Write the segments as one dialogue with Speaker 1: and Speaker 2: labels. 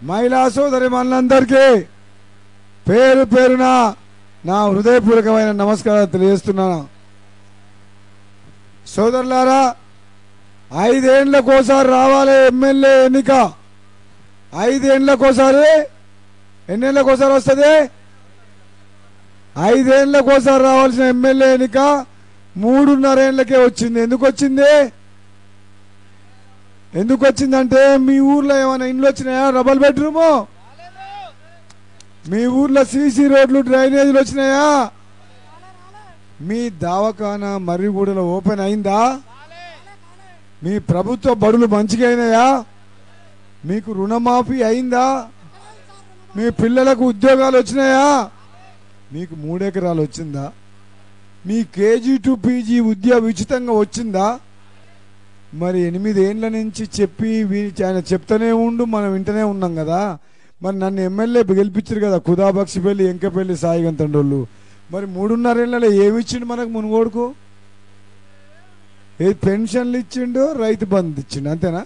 Speaker 1: మహిళా సోదరి మనందరికీ పేరు పేరున నా హృదయపూర్వకమైన నమస్కారాలు తెలియజేస్తున్నాను సోదరులారా ఐదేండ్లకోసారి రావాలి ఎమ్మెల్యే ఎన్నిక ఐదేండ్లకోసారి ఎన్నేళ్ళకోసారి వస్తుంది ఐదేండ్లకోసారి రావాల్సిన ఎమ్మెల్యే ఎన్నిక మూడున్నరేళ్లకే వచ్చింది ఎందుకు వచ్చింది ఎందుకు వచ్చిందంటే మీ ఊర్లో ఏమైనా ఇండ్లు వచ్చినాయా డబల్ బెడ్రూము మీ ఊర్లో సీసీ రోడ్లు డ్రైనేజీలు వచ్చినాయా మీ దవాఖానా మర్రిగూడలో ఓపెన్ అయిందా మీ ప్రభుత్వ బడులు మంచిగా అయినాయా మీకు రుణమాఫీ అయిందా మీ పిల్లలకు ఉద్యోగాలు వచ్చినాయా మీకు మూడెకరాలు వచ్చిందా మీ కేజీ టు పీజీ విద్య ఉచితంగా వచ్చిందా మరి ఎనిమిదేండ్ల నుంచి చెప్పి వీ- ఆయన చెప్తానే ఉండు మనం వింటనే ఉన్నాం కదా మరి నన్ను ఎమ్మెల్యే గెలిపించారు కదా కుదాబక్షిపల్లి ఎంకపల్లి సాయిగంతండోళ్ళు మరి మూడున్నరేళ్లలో ఏమి ఇచ్చిండు మనకు మునుగోడుకు ఏ పెన్షన్లు ఇచ్చిండు రైతు బంధు ఇచ్చిండు అంతేనా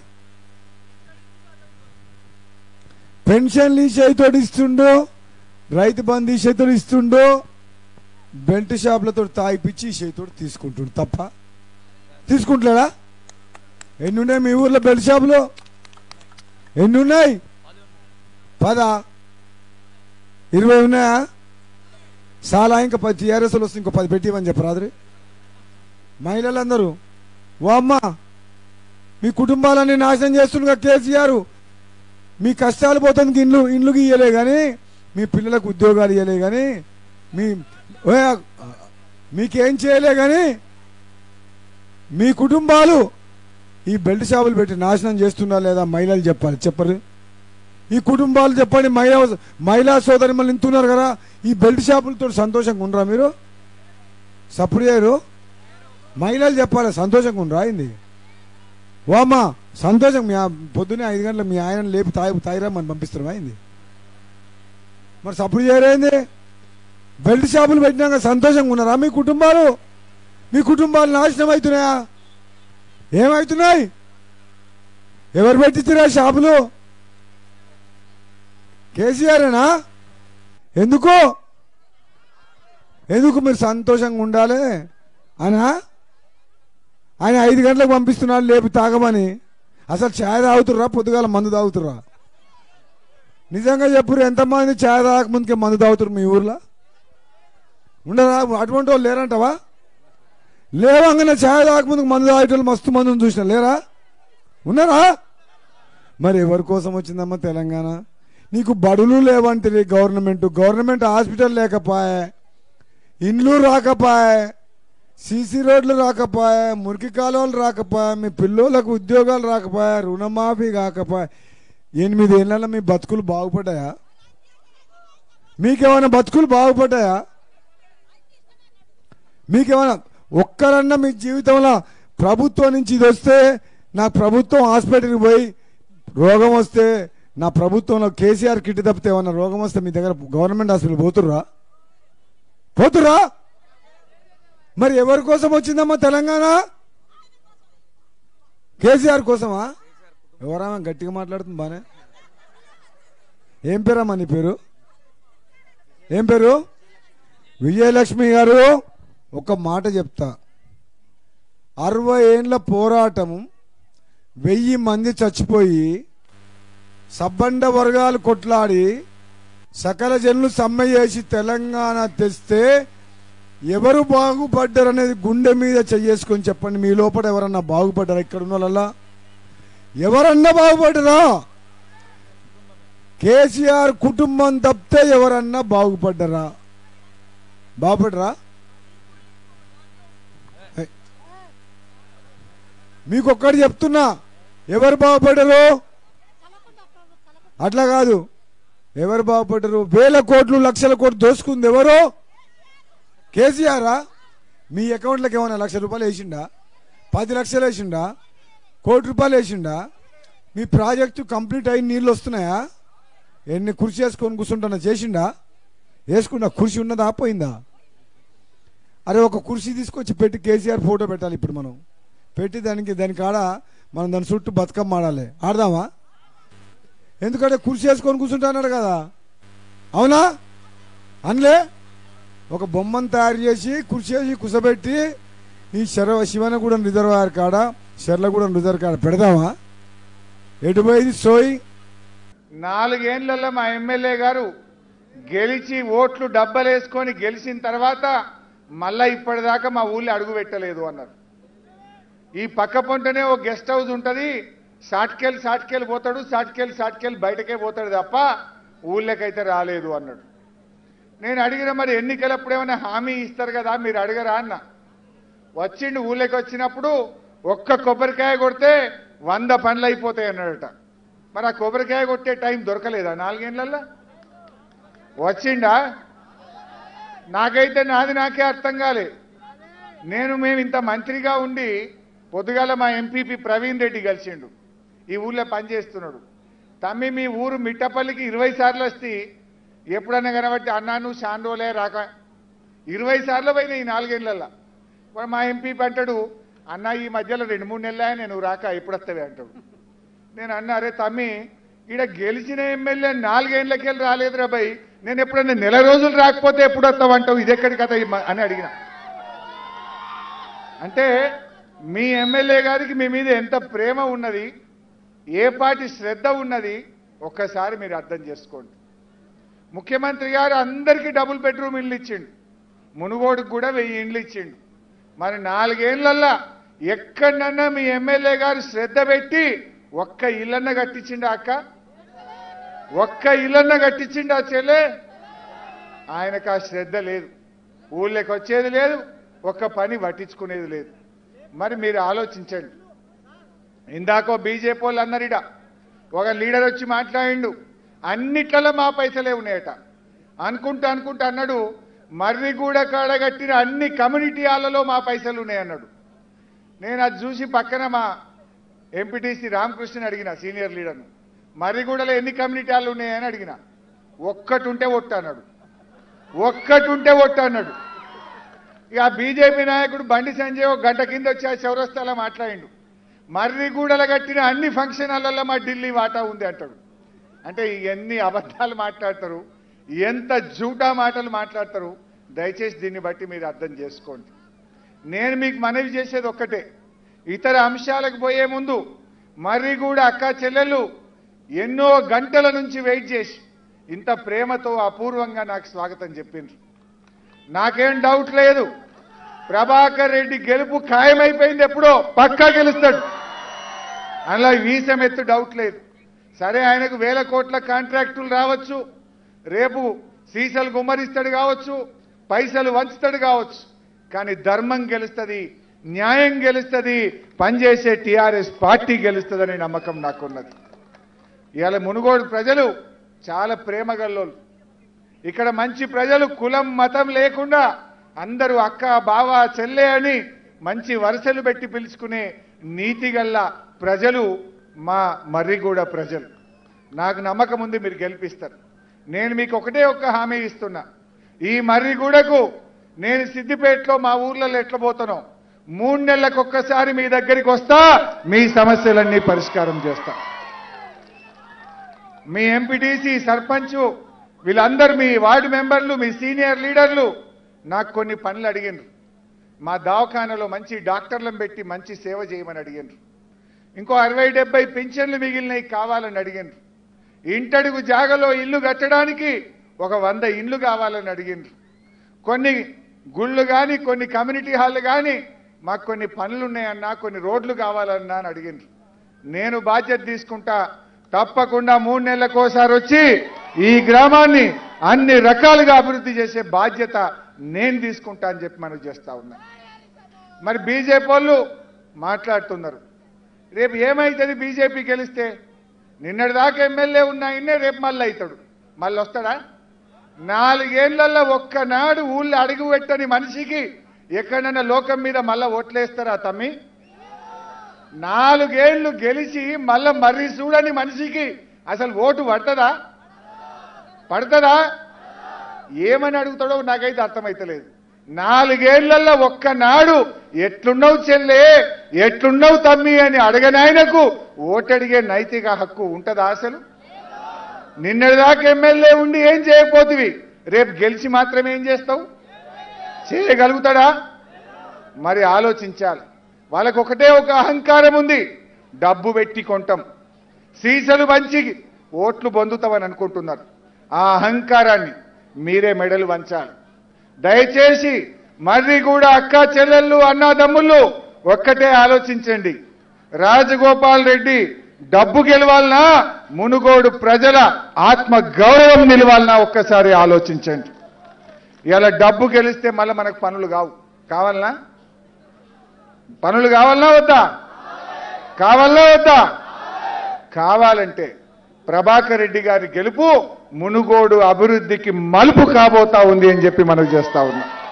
Speaker 1: పెన్షన్లు ఈ చేతితోటి ఇస్తుండు రైతు బంధు ఈ చేతితో ఇస్తుండు బెల్ట్ షాపులతో తాగిపిచ్చి ఈ చేతితోటి తీసుకుంటుండు తప్ప తీసుకుంటలేడా ఎన్ని ఉన్నాయి మీ ఊర్లో బెల్ట్ షాపులు ఎన్ని ఉన్నాయి పదా ఇరవై ఉన్నాయా చాలా ఇంకా పది టీఆర్ఎస్లు వస్తుంది ఇంకో పది పెట్టివని చెప్పు రాత్రి మహిళలందరూ ఓ అమ్మ మీ కుటుంబాలన్నీ నాశనం చేస్తుండగా కేసీఆర్ మీ కష్టాలు పోతుంది ఇండ్లు ఇండ్లుకి ఇయ్యలే కానీ మీ పిల్లలకు ఉద్యోగాలు ఇయ్యలే కానీ మీ ఓ, మీకేం చేయలే కానీ మీ కుటుంబాలు ఈ బెల్ట్ షాపులు పెట్టి నాశనం చేస్తున్నా లేదా మహిళలు చెప్పాలి చెప్పరు ఈ కుటుంబాలు చెప్పండి మహిళా మహిళా సోదరి మళ్ళీ ఇంతున్నారు కదా ఈ బెల్ట్ షాపులతో సంతోషంగా ఉండరా మీరు సప్పుడు చేయరు మహిళలు చెప్పాలి సంతోషంగా ఉండరా అయింది ఓ అమ్మా సంతోషం మీ ఆ- పొద్దున్నే ఐదు గంటలకు మీ ఆయన లేపి తాయి తాయిరమ్మని పంపిస్తారు అయింది మరి సప్పుడు చేయరైంది బెల్ట్ షాపులు పెట్టినాక సంతోషంగా ఉన్నారా మీ కుటుంబాలు మీ కుటుంబాలు నాశనం అవుతున్నాయా ఏమవుతున్నాయి ఎవరు పెట్టించారా షాపులు కేసీఆర్నా ఎందుకు ఎందుకు మీరు సంతోషంగా ఉండాలి అనా ఆయన ఐదు గంటలకు పంపిస్తున్నాడు లేపి తాగమని అసలు ఛాయ్ తాగుతుర్రా పొద్దుగాల మందు తాగుతుర్రా నిజంగా చెప్పురు ఎంతమంది ఛాయ్ తాగకముందుకే మందు తాగుతురు మీ ఊర్లో ఉండరా అటువంటి వాళ్ళు లేరంటవా లేవంగానే ఛాయ్ తాగకముందుకు మందు తాగేటోళ్ళు మస్తు మందిని చూసిన లేరా ఉన్నారా మరి ఎవరి కోసం వచ్చిందమ్మా తెలంగాణ నీకు బడులు లేవంటిది గవర్నమెంట్ గవర్నమెంట్ హాస్పిటల్ లేకపోయే ఇండ్లు రాకపోయే సీసీ రోడ్లు రాకపోయే మురికి కాలువలు రాకపోయే మీ పిల్లోలకు ఉద్యోగాలు రాకపోయే రుణమాఫీ కాకపోయే ఎనిమిదేళ్లలో మీ బతుకులు బాగుపడ్డాయా మీకేమైనా బతుకులు బాగుపడ్డాయా మీకేమైనా ఒక్కరన్నా మీ జీవితంలో ప్రభుత్వం నుంచి ఇది వస్తే నాకు ప్రభుత్వం హాస్పిటల్కి పోయి రోగం వస్తే నా ప్రభుత్వంలో కేసీఆర్ కిట్ తప్పితే ఏమన్నా రోగం వస్తే మీ దగ్గర గవర్నమెంట్ హాస్పిటల్ పోతుర్రా పోతుర్రా మరి ఎవరి కోసం వచ్చిందమ్మా తెలంగాణ కేసీఆర్ కోసమా ఎవరమ్మా గట్టిగా మాట్లాడుతుంది బానే ఏం పేరమ్మా నీ పేరు ఏం పేరు విజయలక్ష్మి గారు ఒక మాట చెప్తా అరవై ఏండ్ల పోరాటం వెయ్యి మంది చచ్చిపోయి సబ్బండ వర్గాలు కొట్లాడి సకల జనులు సమ్మె చేసి తెలంగాణ తెస్తే ఎవరు బాగుపడ్డారు అనేది గుండె మీద చెయ్యేసుకొని చెప్పండి మీ లోపల ఎవరన్నా బాగుపడ్డారా ఇక్కడ ఉన్న వాళ్ళలా ఎవరన్నా బాగుపడ్డరా కేసీఆర్ కుటుంబం తప్పితే ఎవరన్నా బాగుపడ్డరా బాగుపడరా ఏయ్. మీకు ఒక్కటి చెప్తున్నా ఎవరు బాగుపడ్డరు అట్లా కాదు ఎవరు బాగుపడ్డరు వేల కోట్లు లక్షల కోట్లు దోసుకుంది ఎవరు కేసీఆరా మీ అకౌంట్లోకి ఏమైనా లక్ష రూపాయలు వేసిండా పది లక్షలు వేసిండా కోటి రూపాయలు వేసిండా మీ ప్రాజెక్టు కంప్లీట్ అయి నీళ్ళు వస్తున్నాయా ఎన్ని కుర్చీ వేసుకొని కూర్చుంటున్నా చేసిండా వేసుకున్నా కుర్చీ ఉన్నదా పోయిందా అరే ఒక కుర్చీ తీసుకొచ్చి పెట్టి కేసీఆర్ ఫోటో పెట్టాలి ఇప్పుడు మనం పెట్టి దానికి దాని కాడ మనం దాని చుట్టూ బతుకమ్మ ఆడాలి ఆడదామా ఎందుకంటే కుర్చీ వేసుకొని కూర్చుంటా అన్నాడు కదా అవునా అనలే ఒక బొమ్మను తయారు చేసి కుర్చీ వేసి కుసబెట్టి ఈ శర శివనగూడెం రిజర్వాయర్ కాడ శర్లగూడెం రిజర్వ్ కాడ పెడదామా ఎటు పోయింది సోయి
Speaker 2: నాలుగేళ్లలో మా ఎమ్మెల్యే గారు గెలిచి ఓట్లు డబ్బలేసుకొని గెలిచిన తర్వాత మళ్ళా ఇప్పటిదాకా మా ఊళ్ళో అడుగు పెట్టలేదు అన్నారు ఈ పక్క పొంటనే ఒక గెస్ట్ హౌస్ ఉంటుంది సాట్కెళ్ళి సాట్కెళ్ళి పోతాడు సాట్కెళ్ళి సాట్కెళ్ళి బయటకే పోతాడు తప్ప ఊళ్ళకైతే రాలేదు అన్నాడు నేను అడిగిన మరి ఎన్నికలప్పుడు ఏమైనా హామీ ఇస్తారు కదా మీరు అడగరా అన్న వచ్చిండు ఊళ్ళకి వచ్చినప్పుడు ఒక్క కొబ్బరికాయ కొడితే వంద పనులు అయిపోతాయి అన్నాడట మరి ఆ కొబ్బరికాయ కొట్టే టైం దొరకలేదా నాలుగేళ్లలో వచ్చిండా నాకైతే నాది నాకే అర్థం కాలే నేను మేము ఇంత మంత్రిగా ఉండి పొద్దుగాల మా ఎంపీపీ ప్రవీణ్ రెడ్డి కలిసిండు ఈ ఊళ్ళో పనిచేస్తున్నాడు తమ్మి మీ ఊరు మిట్టపల్లికి ఇరవై సార్లు వస్తే ఎప్పుడన్నా కనబట్టి అన్నా నువ్వు షాండోలే రాక ఇరవై సార్లు పోయినాయి ఈ నాలుగేళ్లలో వాడు మా ఎంపీ అంటాడు అన్న ఈ మధ్యలో రెండు మూడు నెలలే నేను రాక ఎప్పుడు వస్తావే అంటాడు నేను అన్నా అరే తమ్మి ఈడ గెలిచిన ఎమ్మెల్యే నాలుగేళ్లకెళ్ళి రాలేదురా భయ్ నేను ఎప్పుడన్నా నెల రోజులు రాకపోతే ఎప్పుడు వస్తావంటావు ఇది ఎక్కడి కథ ఈ మ- అని అడిగిన అంటే మీ ఎమ్మెల్యే గారికి మీ మీద ఎంత ప్రేమ ఉన్నది ఏ పాటి శ్రద్ధ ఉన్నది ఒక్కసారి మీరు అర్థం చేసుకోండి ముఖ్యమంత్రి గారు అందరికీ డబుల్ బెడ్రూమ్ ఇల్లు ఇచ్చిండు మునుగోడుకు కూడా వెయ్యి ఇండ్లు ఇచ్చిండు మరి నాలుగేళ్లల్లా ఎక్కడన్నా మీ ఎమ్మెల్యే గారు శ్రద్ధ పెట్టి ఒక్క ఇల్లన్న కట్టించిండా అక్క ఒక్క ఇల్లన్న కట్టించిండా చెల్లె ఆయనకు ఆ శ్రద్ధ లేదు ఊళ్ళోకి వచ్చేది లేదు ఒక్క పని పట్టించుకునేది లేదు మరి మీరు ఆలోచించండి ఇందాకో బీజేపీ వాళ్ళు అన్నారిట ఒక లీడర్ వచ్చి మాట్లాడిండు అన్నిట్లలో మా పైసలే ఉన్నాయట అనుకుంటా అనుకుంటా అన్నాడు మర్రిగూడ కాడ కట్టిన అన్ని కమ్యూనిటీ హాల్లలో మా పైసలు ఉన్నాయన్నాడు నేను అది చూసి పక్కన మా ఎంపీటీసీ రామకృష్ణని అడిగిన సీనియర్ లీడర్ను మర్రిగూడలో ఎన్ని కమ్యూనిటీ హాల్ ఉన్నాయని అడిగిన ఒక్కటి ఉంటే ఒట్టు అన్నాడు ఒక్కటి ఉంటే ఒట్టు అన్నాడు ఇక ఆ బీజేపీ నాయకుడు బండి సంజయ్ ఒక గంట కింద వచ్చి ఆ చౌరస్తాలో మాట్లాడిండు మర్రిగూడలో కట్టిన అన్ని ఫంక్షన్ హాల్లో మా ఢిల్లీ వాటా ఉంది అంటాడు అంటే ఎన్ని అబద్ధాలు మాట్లాడతారు ఎంత జూటా మాటలు మాట్లాడతారు దయచేసి దీన్ని బట్టి మీరు అర్థం చేసుకోండి నేను మీకు మనవి చేసేది ఒక్కటే ఇతర అంశాలకు పోయే ముందు మర్రి కూడా అక్క చెల్లెలు ఎన్నో గంటల నుంచి వెయిట్ చేసి ఇంత ప్రేమతో అపూర్వంగా నాకు స్వాగతం చెప్పిండ్రు నాకేం డౌట్ లేదు ప్రభాకర్ రెడ్డి గెలుపు ఖాయమైపోయింది ఎప్పుడో పక్కా గెలుస్తాడు అలా వీసం ఎత్తు డౌట్ లేదు సరే ఆయనకు వేల కోట్ల కాంట్రాక్టులు రావచ్చు రేపు సీసలు గుమ్మరిస్తాడు కావచ్చు పైసలు వంచుతాడు కావచ్చు కానీ ధర్మం గెలుస్తుంది న్యాయం గెలుస్తుంది పనిచేసే టీఆర్ఎస్ పార్టీ గెలుస్తుందనే నమ్మకం నాకున్నది ఇవాళ మునుగోడు ప్రజలు చాలా ప్రేమ గల్లోలు ఇక్కడ మంచి ప్రజలు కులం మతం లేకుండా అందరూ అక్క బావ చెల్లె అని మంచి వరుసలు పెట్టి పిలుచుకునే నీతిగల్ల ప్రజలు మా మర్రిగూడ ప్రజలు నాకు నమ్మకం ఉంది మీరు గెలిపిస్తారు నేను మీకు ఒకటే ఒక్క హామీ ఇస్తున్నా ఈ మర్రిగూడకు నేను సిద్దిపేటలో మా ఊర్లలో ఎట్లా పోతానో మూడు నెలలకు ఒక్కసారి మీ దగ్గరికి వస్తా మీ సమస్యలన్నీ పరిష్కారం చేస్తా మీ ఎంపీటీసీ సర్పంచ్ వీళ్ళందరూ మీ వార్డు మెంబర్లు మీ సీనియర్ లీడర్లు నాకు కొన్ని పనులు అడిగినారు మా దవాఖానలో మంచి డాక్టర్లను పెట్టి మంచి సేవ చేయమని అడిగినారు ఇంకో అరవై డెబ్బై పింఛన్లు మిగిలినవి కావాలని అడిగినారు ఇంటడుగు జాగలో ఇల్లు కట్టడానికి ఒక వంద ఇండ్లు కావాలని అడిగినారు కొన్ని గుళ్ళు కానీ కొన్ని కమ్యూనిటీ హాల్ కానీ మాకు కొన్ని పనులు ఉన్నాయన్నా కొన్ని రోడ్లు కావాలన్నా అని అడిగినారు నేను బాధ్యత తీసుకుంటా తప్పకుండా మూడు నెలలకోసారి వచ్చి ఈ గ్రామాన్ని అన్ని రకాలుగా అభివృద్ధి చేసే బాధ్యత నేను తీసుకుంటా అని చెప్పి మనం చేస్తా ఉన్నా మరి బీజేపీ వాళ్ళు మాట్లాడుతున్నారు రేపు ఏమైతుంది బీజేపీ గెలిస్తే నిన్నటిదాకా ఎమ్మెల్యే ఉన్న ఆయన్నే రేపు మళ్ళీ అవుతాడు మళ్ళీ వస్తాడా నాలుగేళ్లలో ఒక్కనాడు ఊళ్ళో అడుగు పెట్టని మనిషికి ఎక్కడైనా లోకం మీద మళ్ళా ఓట్లేస్తారా తమ్మి నాలుగేళ్లు గెలిచి మళ్ళా మర్రి చూడని మనిషికి అసలు ఓటు పడుతుందా పడుతుందా ఏమని అడుగుతాడో నాకైతే అర్థమైతలేదు నాలుగేళ్లలో ఒక్కనాడు ఎట్లున్నావు చెల్లే ఎట్లున్నావు తమ్మి అని అడగనాయనకు ఓటడిగే నైతిక హక్కు ఉంటుందా అసలు నిన్నటిదాకా ఎమ్మెల్యే ఉండి ఏం చేయకపోతివి రేపు గెలిచి మాత్రం ఏం చేస్తావు చేయగలుగుతాడా మరి ఆలోచించాలి వాళ్ళకు ఒకటే ఒక అహంకారం ఉంది డబ్బు పెట్టి కొంటాం సీసలు పంచి ఓట్లు పొందుతామని అనుకుంటున్నారు ఆ అహంకారాన్ని మీరే మెడలు వంచాలి దయచేసి మర్రి కూడా అక్క చెల్లెళ్ళు అన్నాదమ్ముళ్ళు ఒక్కటే ఆలోచించండి రాజగోపాల్ రెడ్డి డబ్బు గెలవాలనా మునుగోడు ప్రజల ఆత్మ గౌరవం నిలవాలనా ఒక్కసారి ఆలోచించండి ఇలా డబ్బు గెలిస్తే మళ్ళీ మనకు పనులు కావు కావాలనా పనులు కావాలనా వద్దా కావాలనా వద్దా కావాలంటే ప్రభాకర్ రెడ్డి గారి గెలుపు మునుగోడు అభివృద్ధికి మలుపు కాబోతా ఉంది అని చెప్పి మనకు చేస్తా ఉన్నా